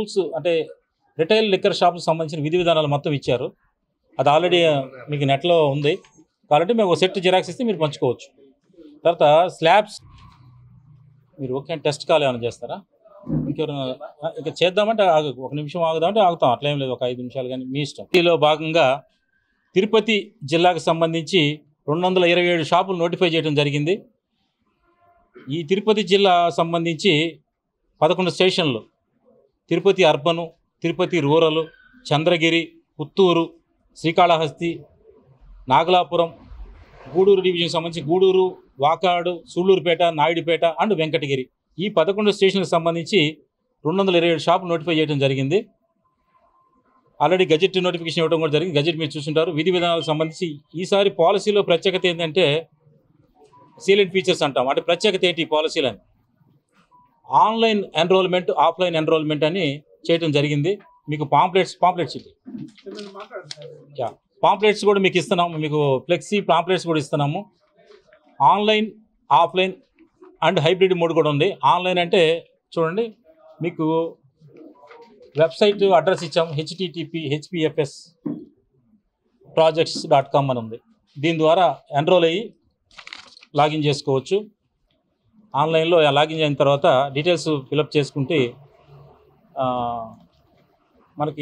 rules అంటే retail liquor షాప్కి సంబంధించిన విధి విధానాలు మొత్తం ఇచ్చారు అది ఆల్రెడీ మీకు నెట్లో ఉంది కాబట్టి మేము ఒక సెట్ జిరాక్స్ ఇస్తే మీరు పంచుకోవచ్చు తర్వాత స్లాబ్స్ మీరు ఓకే టెస్ట్ కాల్ ఏమైనా చేస్తారా ఇంకెవరైనా ఇంకా చేద్దామంటే ఆగు ఒక నిమిషం ఆగుదామంటే ఆగుతాం అట్లేం లేదు ఒక ఐదు నిమిషాలు కానీ మీ ఇష్టం దీనిలో భాగంగా తిరుపతి జిల్లాకు సంబంధించి రెండు వందల ఇరవై ఏడు షాపులు నోటిఫై చేయడం జరిగింది ఈ తిరుపతి జిల్లా సంబంధించి పదకొండు స్టేషన్లు తిరుపతి అర్బను తిరుపతి రూరల్ చంద్రగిరి పుత్తూరు శ్రీకాళహస్తి నాగలాపురం గూడూరు డివిజన్కి సంబంధించి గూడూరు వాకాడు సూళ్ళూరుపేట నాయుడుపేట అండ్ వెంకటగిరి ఈ పదకొండు స్టేషన్లకు సంబంధించి రెండు వందల ఇరవై ఏడు షాపులు నోటిఫై చేయడం జరిగింది ఆల్రెడీ గజెట్ నోటిఫికేషన్ ఇవ్వడం కూడా జరిగింది గజెట్ మీరు చూస్తుంటారు విధి విధానాలకు సంబంధించి ఈసారి పాలసీలో ప్రత్యేకత ఏంటంటే సీలెంట్ ఫీచర్స్ అంటాం అంటే ప్రత్యేకత ఏంటి ఈ పాలసీలని ఆన్లైన్ ఎన్రోల్మెంట్ ఆఫ్లైన్ ఎన్రోల్మెంట్ అని చేయడం జరిగింది మీకు పాంప్లెట్స్ పాంప్లెట్స్ ఇది యా పాంప్లెట్స్ కూడా మీకు ఇస్తున్నాము మీకు ఫ్లెక్సీ పాంప్లెట్స్ కూడా ఇస్తున్నాము online offline and hybrid mode కూడా ఉంది ఆన్లైన్ అంటే చూడండి మీకు వెబ్సైట్ అడ్రస్ ఇచ్చాం HTTP HPFS projects dot com అని ఉంది దీని ద్వారా ఎన్రోల్ అయ్యి లాగిన్ చేసుకోవచ్చు ఆన్లైన్లో లాగిన్ అయిన తర్వాత డీటెయిల్స్ ఫిలప్ చేసుకుంటే ఆ, మనకి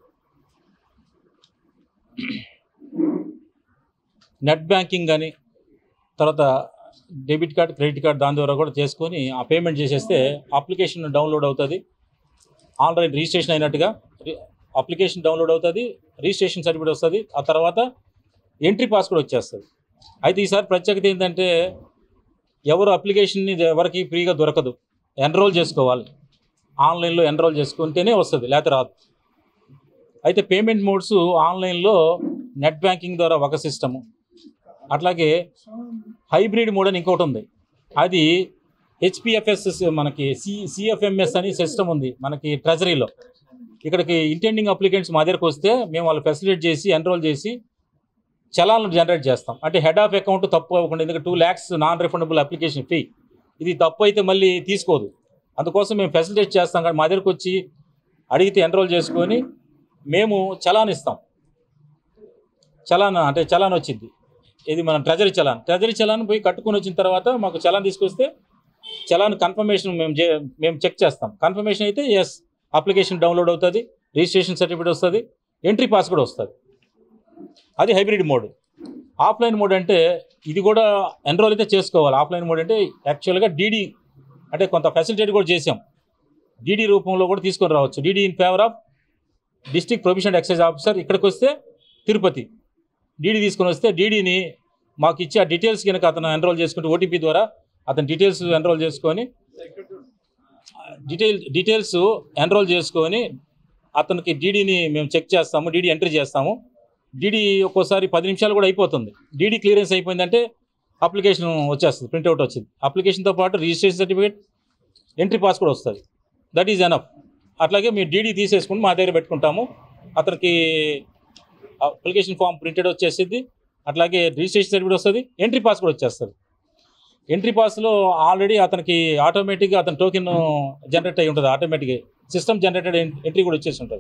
నెట్ బ్యాంకింగ్ కానీ తర్వాత డెబిట్ కార్డ్ క్రెడిట్ కార్డ్ దాని ద్వారా కూడా చేసుకొని ఆ పేమెంట్ చేసేస్తే అప్లికేషన్ డౌన్లోడ్ అవుతుంది ఆన్లైన్ రిజిస్ట్రేషన్ అయినట్టుగా రి- అప్లికేషన్ డౌన్లోడ్ అవుతుంది రిజిస్ట్రేషన్ సర్టిఫికేట్ వస్తుంది ఆ తర్వాత ఎంట్రీ పాస్ కూడా వచ్చేస్తుంది అయితే ఈసారి ప్రత్యేకత ఏంటంటే ఎవరు అప్లికేషన్ని ఎవరికి ఫ్రీగా దొరకదు ఎన్రోల్ చేసుకోవాలి ఆన్లైన్లో ఎన్రోల్ చేసుకుంటేనే వస్తుంది లేకపోతే రాదు అయితే పేమెంట్ మోడ్స్ ఆన్లైన్లో నెట్ బ్యాంకింగ్ ద్వారా ఒక సిస్టము అట్లాగే హైబ్రిడ్ మోడ్ అని ఇంకోటి ఉంది అది హెచ్పిఎఫ్ఎస్ మనకి సి సిఎఫ్ఎంఎస్ అని సిస్టమ్ ఉంది మనకి ట్రెజరీలో ఇక్కడికి ఇంటెండింగ్ అప్లికెంట్స్ మా దగ్గరకు వస్తే మేము వాళ్ళు ఫెసిలిటేట్ చేసి ఎన్రోల్ చేసి చలాలను జనరేట్ చేస్తాం అంటే హెడ్ ఆఫ్ అకౌంట్ తప్పు అవ్వకుండా ఎందుకంటే two lakhs non refundable application fee ఇది తప్పు అయితే మళ్ళీ తీసుకోదు అందుకోసం మేము ఫెసిలిటేట్ చేస్తాం కానీ మా దగ్గరకు వచ్చి అడిగితే ఎన్రోల్ చేసుకొని మేము చలాన్ ఇస్తాం చలాన్ అంటే చలాన్ వచ్చింది ఇది మన ట్రెజరీ చలాన్ ట్రెజరీ చలాన్ పోయి కట్టుకొని వచ్చిన తర్వాత మాకు చలాన్ తీసుకొస్తే చలాన్ కన్ఫర్మేషన్ మేము చే- మేము చెక్ చేస్తాం కన్ఫర్మేషన్ అయితే ఎస్ అప్లికేషన్ డౌన్లోడ్ అవుతుంది రిజిస్ట్రేషన్ సర్టిఫికేట్ వస్తుంది ఎంట్రీ పాస్ కూడా వస్తుంది అది హైబ్రిడ్ మోడ్ ఆఫ్లైన్ మోడ్ అంటే ఇది కూడా ఎన్రోల్ అయితే చేసుకోవాలి ఆఫ్లైన్ మోడ్ అంటే యాక్చువల్గా డీడీ అంటే కొంత ఫెసిలిటేట్ కూడా చేసాం డీడీ రూపంలో కూడా తీసుకొని రావచ్చు DD in favour of district provision excise officer ఇక్కడికి వస్తే తిరుపతి డీడీ తీసుకొని వస్తే డీడీని మాకు ఇచ్చే ఆ డీటెయిల్స్ కనుక అతను ఎన్రోల్ చేసుకుంటే ఓటీపీ ద్వారా అతను డీటెయిల్స్ ఎన్రోల్ చేసుకొని డీటెయిల్ డీటెయిల్స్ ఎన్రోల్ చేసుకొని అతనికి డీడీని మేము చెక్ చేస్తాము డీడీ ఎంట్రీ చేస్తాము డీడీ ఒక్కోసారి పది నిమిషాలు కూడా అయిపోతుంది డీడీ క్లియరెన్స్ అయిపోయిందంటే అప్లికేషన్ వచ్చేస్తుంది ప్రింట్అవుట్ వచ్చింది అప్లికేషన్తో పాటు రిజిస్ట్రేషన్ సర్టిఫికేట్ ఎంట్రీ పాస్ కూడా వస్తుంది దట్ ఈజ్ ఎనఫ్ అట్లాగే మీరు డీడీ తీసేసుకుని మా దగ్గర పెట్టుకుంటాము అతనికి అప్లికేషన్ ఫామ్ ప్రింటెడ్ వచ్చేసింది అట్లాగే రిజిస్ట్రేషన్ సర్టిఫికేట్ వస్తుంది ఎంట్రీ పాస్ కూడా వచ్చేస్తుంది ఎంట్రీ పాస్లో ఆల్రెడీ అతనికి ఆటోమేటిక్గా అతని టోకెన్ జనరేట్ అయి ఉంటుంది ఆటోమేటిక్గా సిస్టమ్ జనరేటెడ్ ఎంట్రీ కూడా వచ్చేసి ఉంటుంది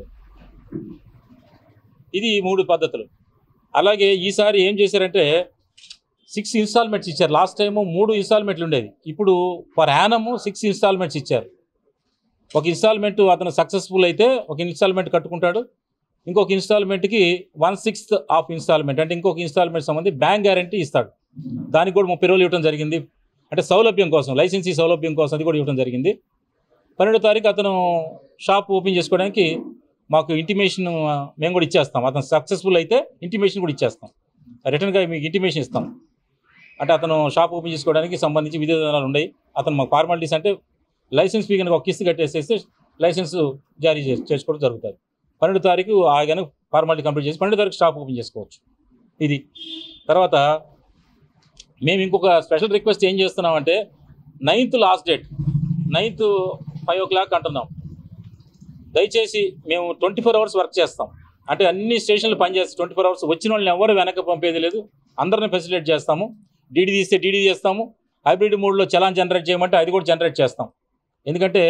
ఇది మూడు పద్ధతులు అలాగే ఈసారి ఏం చేశారంటే సిక్స్ ఇన్స్టాల్మెంట్స్ ఇచ్చారు లాస్ట్ టైము మూడు ఇన్స్టాల్మెంట్లు ఉండేది ఇప్పుడు పర్ యానము సిక్స్ ఇన్స్టాల్మెంట్స్ ఇచ్చారు ఒక ఇన్స్టాల్మెంట్ అతను సక్సెస్ఫుల్ అయితే ఒక ఇన్స్టాల్మెంట్ కట్టుకుంటాడు ఇంకొక ఇన్స్టాల్మెంట్కి వన్ సిక్స్త్ ఆఫ్ ఇన్స్టాల్మెంట్ అంటే ఇంకొక ఇన్స్టాల్మెంట్ సంబంధించి బ్యాంక్ గ్యారంటీ ఇస్తాడు దానికి కూడా ముప్పై రోజులు ఇవ్వడం జరిగింది అంటే సౌలభ్యం కోసం లైసెన్సీ సౌలభ్యం కోసం అది కూడా ఇవ్వడం జరిగింది పన్నెండో తారీఖు అతను షాప్ ఓపెన్ చేసుకోవడానికి మాకు ఇంటిమేషన్ మేము కూడా ఇచ్చేస్తాం అతను సక్సెస్ఫుల్ అయితే ఇంటిమేషన్ కూడా ఇచ్చేస్తాం రిటర్న్గా మీకు ఇంటిమేషన్ ఇస్తాం అంటే అతను షాప్ ఓపెన్ చేసుకోవడానికి సంబంధించి విధి విధానాలు ఉన్నాయి అతను మాకు ఫార్మాలిటీస్ అంటే లైసెన్స్ ఫీ కనుక ఒక కిస్తు కట్టేసేస్తే లైసెన్స్ జారీ చేసి చేసుకోవడం జరుగుతుంది పన్నెండు తారీఖు ఆ కనుక ఫార్మాలిటీ కంప్లీట్ చేసి పన్నెండు తారీఖు షాప్ ఓపెన్ చేసుకోవచ్చు ఇది తర్వాత మేము ఇంకొక స్పెషల్ రిక్వెస్ట్ ఏం చేస్తున్నామంటే ninth last date ninth five o'clock అంటున్నాం దయచేసి మేము ట్వంటీ ఫోర్ అవర్స్ వర్క్ చేస్తాం అంటే అన్ని స్టేషన్లు పనిచేస్తాం ట్వంటీ ఫోర్ అవర్స్ వచ్చిన వాళ్ళని ఎవరు వెనక పంపేది లేదు అందరిని ఫెసిలిటేట్ చేస్తాము డీడీ తీస్తే డీడీ చేస్తాము హైబ్రిడ్ మోడ్లో చలాన్ జనరేట్ చేయమంటే అది కూడా జనరేట్ చేస్తాం ఎందుకంటే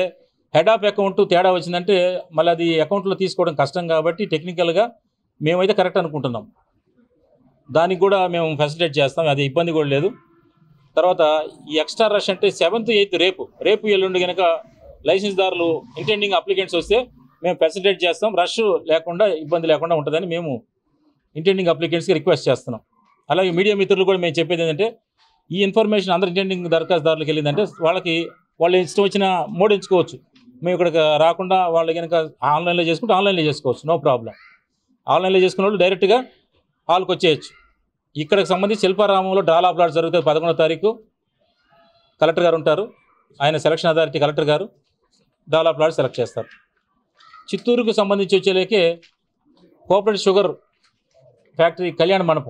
హెడ్ ఆఫ్ అకౌంట్ తేడా వచ్చిందంటే మళ్ళీ అది అకౌంట్లో తీసుకోవడం కష్టం కాబట్టి టెక్నికల్గా మేమైతే కరెక్ట్ అనుకుంటున్నాం దానికి కూడా మేము ఫెసిలిటేట్ చేస్తాం అది ఇబ్బంది కూడా లేదు తర్వాత ఈ ఎక్స్ట్రా రష్ అంటే సెవెంత్ ఎయిత్ రేపు రేపు ఎల్లుండి కనుక లైసెన్స్ దారులు ఇంటెండింగ్ అప్లికెంట్స్ వస్తే మేము ఫెసిలిటేట్ చేస్తాం రష్ లేకుండా ఇబ్బంది లేకుండా ఉంటుందని మేము ఇంటెండింగ్ అప్లికెంట్స్కి రిక్వెస్ట్ చేస్తున్నాం అలాగే మీడియా మిత్రులు కూడా మేము చెప్పేది ఏంటంటే ఈ ఇన్ఫర్మేషన్ అందరు ఇంటెండింగ్ దరఖాస్తుదారులకు వెళ్ళిందంటే వాళ్ళకి వాళ్ళు ఇష్టం వచ్చిన మోడ్ ఎంచుకోవచ్చు మేము ఇక్కడికి రాకుండా వాళ్ళు కనుక ఆన్లైన్లో చేసుకుంటే ఆన్లైన్లో చేసుకోవచ్చు నో ప్రాబ్లం ఆన్లైన్లో చేసుకున్న వాళ్ళు డైరెక్ట్గా హాల్కి వచ్చేయచ్చు ఇక్కడికి సంబంధించి శిల్పారామంలో డ్రాలా ప్లాట్ జరుగుతుంది పదకొండో తారీఖు కలెక్టర్ గారు ఉంటారు ఆయన సెలక్షన్ అథారిటీ కలెక్టర్ గారు డ్రాలా ప్లాట్ సెలెక్ట్ చేస్తారు చిత్తూరుకు సంబంధించి వచ్చేలేకే కోఆపరేటివ్ షుగర్ ఫ్యాక్టరీ కళ్యాణ మండపం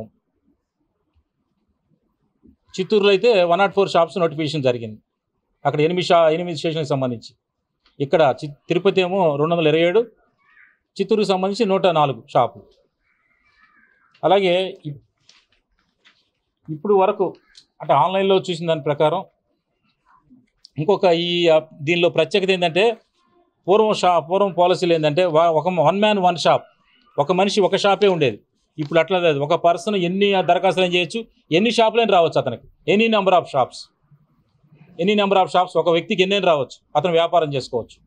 చిత్తూరులో అయితే one not four shops notification జరిగింది అక్కడ ఎనిమిది షా ఎనిమిది స్టేషన్కి సంబంధించి ఇక్కడ చి తిరుపతి ఏమో రెండు వందల ఇరవై ఏడు చిత్తూరుకు సంబంధించి నూట నాలుగు షాపులు అలాగే ఇప్- ఇప్పుడు వరకు అంటే ఆన్లైన్లో చూసిన దాని ప్రకారం ఇంకొక ఈ ఆ, దీనిలో ప్రత్యేకత ఏంటంటే పూర్వం షా పూర్వం పాలసీలు ఏంటంటే వా- ఒక వన్ మ్యాన్ వన్ షాప్ ఒక మనిషి ఒక షాపే ఉండేది ఇప్పుడు అట్లా లేదు ఒక పర్సన్ ఎన్ని దరఖాస్తులు చేయొచ్చు ఎన్ని షాపులైనా రావచ్చు అతనికి any number of shops any number of shops ఒక వ్యక్తికి ఎన్నైనా రావచ్చు అతను వ్యాపారం చేసుకోవచ్చు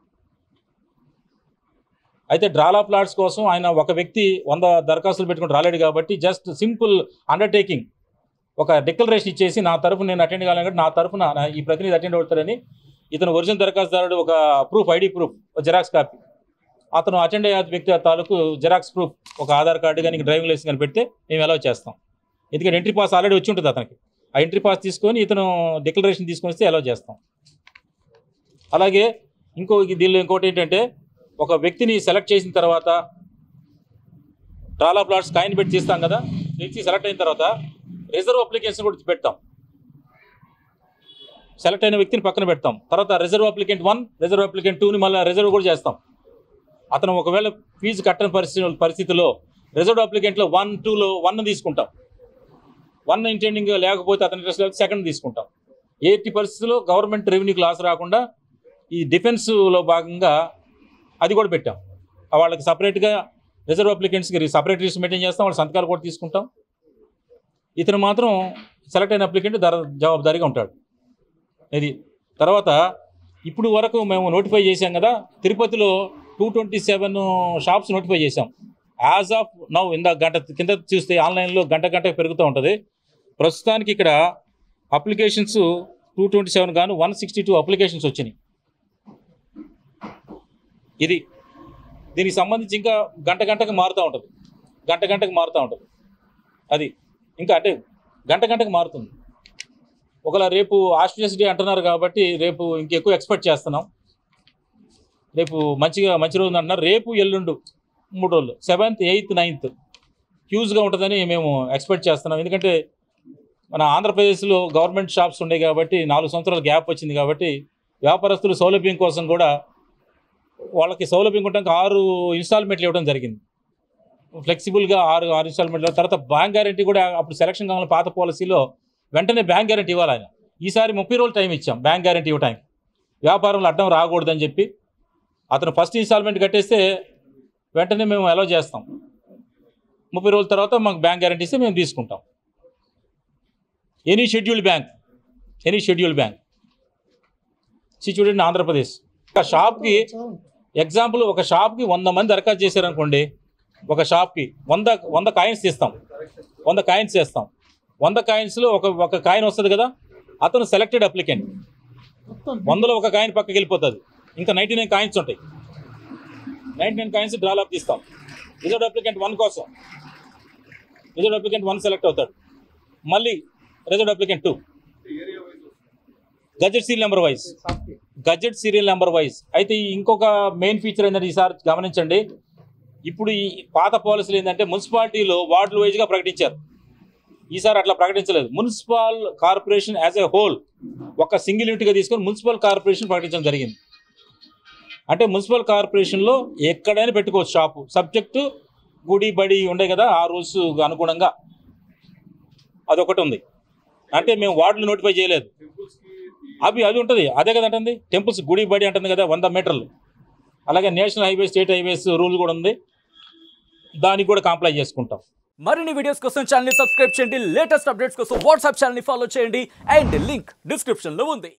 అయితే డ్రాలా ప్లాట్స్ కోసం ఆయన ఒక వ్యక్తి వంద దరఖాస్తులు పెట్టుకుని రాలేడు కాబట్టి జస్ట్ సింపుల్ అండర్టేకింగ్ ఒక డిక్లరేషన్ ఇచ్చేసి నా తరఫున నేను అటెండ్ కావాలంటే నా తరఫున నా- ఈ ప్రతినిధి అటెండ్ అవుతారని ఇతను ఒరిజినల్ దరఖాస్తుదారుడు ఒక proof ID proof xerox copy అతను అటెండ్ అయ్యే వ్యక్తి తాలూకు జిరాక్స్ ప్రూఫ్ ఒక ఆధార్ కార్డు కానీ డ్రైవింగ్ లైసెన్స్ కానీ పెడితే మేము అలౌ చేస్తాం ఎందుకంటే ఎంట్రీ పాస్ ఆల్రెడీ వచ్చి ఉంటుంది అతనికి ఆ ఎంట్రీ పాస్ తీసుకొని ఇతను డిక్లరేషన్ తీసుకొని వస్తే అలౌ చేస్తాం అలాగే ఇంకో దీనిలో ఇంకోటి ఏంటంటే ఒక వ్యక్తిని సెలెక్ట్ చేసిన తర్వాత డ్రాలా ప్లాట్స్ కాయిన్ పెట్టి తీస్తాం కదా వ్యక్తి సెలెక్ట్ అయిన తర్వాత రిజర్వ్ అప్లికేషన్ కూడా పెడతాం సెలెక్ట్ అయిన వ్యక్తిని పక్కన పెడతాం తర్వాత reserve applicant one reserve applicant టూని మళ్ళీ రిజర్వ్ కూడా చేస్తాం అతను ఒకవేళ ఫీజు కట్టని పరిస్థితి పరిస్థితిలో రిజర్వ్ అప్లికెంట్లో వన్ టూలో వన్ తీసుకుంటాం వన్ ఇంటెండింగ్ లేకపోతే అతని ఇంట్రెస్ట్ సెకండ్ తీసుకుంటాం ఎయిటీ పరిస్థితుల్లో గవర్నమెంట్ రెవెన్యూకి లాస్ రాకుండా ఈ డిఫెన్స్లో భాగంగా అది కూడా పెట్టాం ఆ వాళ్ళకి సపరేట్గా రిజర్వ్ అప్లికెంట్స్కి సపరేట్ లిస్ట్ మెయింటైన్ చేస్తాం వాళ్ళ సంతకాలు కూడా తీసుకుంటాం ఇతను మాత్రం సెలెక్ట్ అయిన అప్లికెంట్ దర జవాబుదారీగా ఉంటాడు ఇది తర్వాత ఇప్పుడు వరకు మేము నోటిఫై చేశాం కదా తిరుపతిలో two twenty seven shops notify చేశాం యాజ్ ఆఫ్ నౌ ఇందా గంట కింద చూస్తే ఆన్లైన్లో గంట గంట పెరుగుతూ ఉంటుంది ప్రస్తుతానికి ఇక్కడ అప్లికేషన్స్ టూ ట్వంటీ సెవెన్ గాను వన్ సిక్స్టీ టూ అప్లికేషన్స్ వచ్చినాయి ఇది దీనికి సంబంధించి ఇంకా గంట గంటకు మారుతూ ఉంటుంది గంట గంటకు మారుతూ ఉంటుంది అది ఇంకా అంటే గంట గంటకు మారుతుంది ఒకవేళ రేపు ఆస్ట్రేలియస్ డే అంటున్నారు కాబట్టి రేపు ఇంకెక్కువ ఎక్స్పెక్ట్ చేస్తున్నాం రేపు మంచిగా మంచి రోజు అంటున్నారు రేపు ఎల్లుండు మూడు రోజులు సెవెంత్ ఎయిత్ నైన్త్ హ్యూజ్గా ఉంటుందని మేము ఎక్స్పెక్ట్ చేస్తున్నాం ఎందుకంటే మన ఆంధ్రప్రదేశ్లో గవర్నమెంట్ షాప్స్ ఉన్నాయి కాబట్టి నాలుగు సంవత్సరాల గ్యాప్ వచ్చింది కాబట్టి వ్యాపారస్తులు సౌలభ్యం కోసం కూడా వాళ్ళకి సౌలభ్యం ఉండడానికి ఆరు ఇన్స్టాల్మెంట్లు ఇవ్వడం జరిగింది ఫ్లెక్సిబుల్గా ఆరు ఆరు ఇన్స్టాల్మెంట్లు తర్వాత బ్యాంక్ గ్యారంటీ కూడా అప్పుడు సెలక్షన్ కావాలని పాత పాలసీలో వెంటనే బ్యాంక్ గ్యారంటీ ఇవ్వాలి ఆయన ఈసారి ముప్పై రోజులు టైం ఇచ్చాం బ్యాంక్ గ్యారంటీ ఇవ్వడానికి వ్యాపారంలో అడ్డం రాకూడదని చెప్పి అతను ఫస్ట్ ఇన్స్టాల్మెంట్ కట్టేస్తే వెంటనే మేము అలౌ చేస్తాం ముప్పై రోజుల తర్వాత మాకు బ్యాంక్ గ్యారంటీ ఇస్తే మేము తీసుకుంటాం any schedule bank any schedule bank situated in Andhra Pradesh ఒక షాప్కి ఎగ్జాంపుల్ ఒక షాప్కి వంద మంది దరఖాస్తు చేశారనుకోండి ఒక షాప్కి వంద వంద కాయిన్స్ తీస్తాం వంద కాయిన్స్ చేస్తాం వంద కాయిన్స్లో ఒక ఒక కాయిన్ వస్తుంది కదా అతను సెలెక్టెడ్ అప్లికెంట్ వందలో ఒక కాయిన్ పక్కకి వెళ్ళిపోతుంది ఇంకా ninety nine coins ninety nine nine కాయిన్స్ డ్రాల్ అప్ తీస్తాం రిజర్వ్ అప్లికెంట్ వన్ కోసం రిజర్వ్ అప్లికెంట్ వన్ సెలెక్ట్ అవుతాడు మళ్ళీ reserve applicant two gazette serial number wise gazette serial number wise అయితే ఈ ఇంకొక మెయిన్ ఫీచర్ ఏంటంటే ఈసారి గమనించండి ఇప్పుడు ఈ పాత పాలసీలు ఏంటంటే మున్సిపాలిటీలో వార్డులు వైజ్గా ప్రకటించారు ఈసారి అట్లా ప్రకటించలేదు municipal corporation as a whole ఒక సింగిల్ యూనిట్గా తీసుకొని మున్సిపల్ కార్పొరేషన్ ప్రకటించడం జరిగింది అంటే మున్సిపల్ కార్పొరేషన్లో ఎక్కడైనా పెట్టుకోవచ్చు షాపు సబ్జెక్టు గుడి బడి ఉండే కదా ఆ రూల్స్ అనుగుణంగా అదొకటి ఉంది అంటే మేము వార్డులు నోటిఫై చేయలేదు అవి అది ఉంటుంది అదే కదా అంటుంది టెంపుల్స్ గుడి బడి అంటుంది కదా వంద మీటర్లు అలాగే national highways state highways rule కూడా ఉంది దానికి కూడా కాంప్లై చేసుకుంటాం మరిన్ని వీడియోస్ కోసం ఛానల్ సబ్స్క్రైబ్ చేయండి లేటెస్ట్ అప్డేట్స్ కోసం వాట్సాప్ ఛానల్ ఫాలో చేయండి అండ్ లింక్ డిస్క్రిప్షన్ లో ఉంది